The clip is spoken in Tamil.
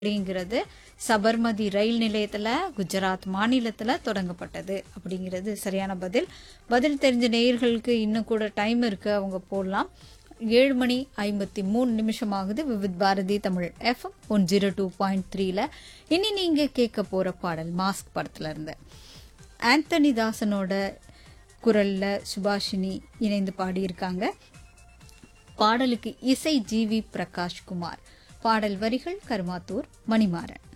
அப்படிங்கிறது சபர்மதி ரயில் நிலையத்தில் குஜராத் மாநிலத்தில் தொடங்கப்பட்டது அப்படிங்கிறது சரியான பதில் பதில் தெரிஞ்ச நேயர்களுக்கு இன்னும் கூட டைம் இருக்குது அவங்க போடலாம் ஏழு மணி ஐம்பத்தி மூணு நிமிஷம் ஆகுது Vividh Bharati Tamil FM one zero two point த்ரீல இனி நீங்கள் கேட்க போகிற பாடல் மாஸ்க் படத்துல இருந்து ஆந்தனி தாசனோட குரலில் சுபாஷினி இணைந்து பாடியிருக்காங்க பாடலுக்கு இசை ஜி வி பிரகாஷ் குமார் பாடல் வரிகள் கருமாத்தூர் மணிமாறன்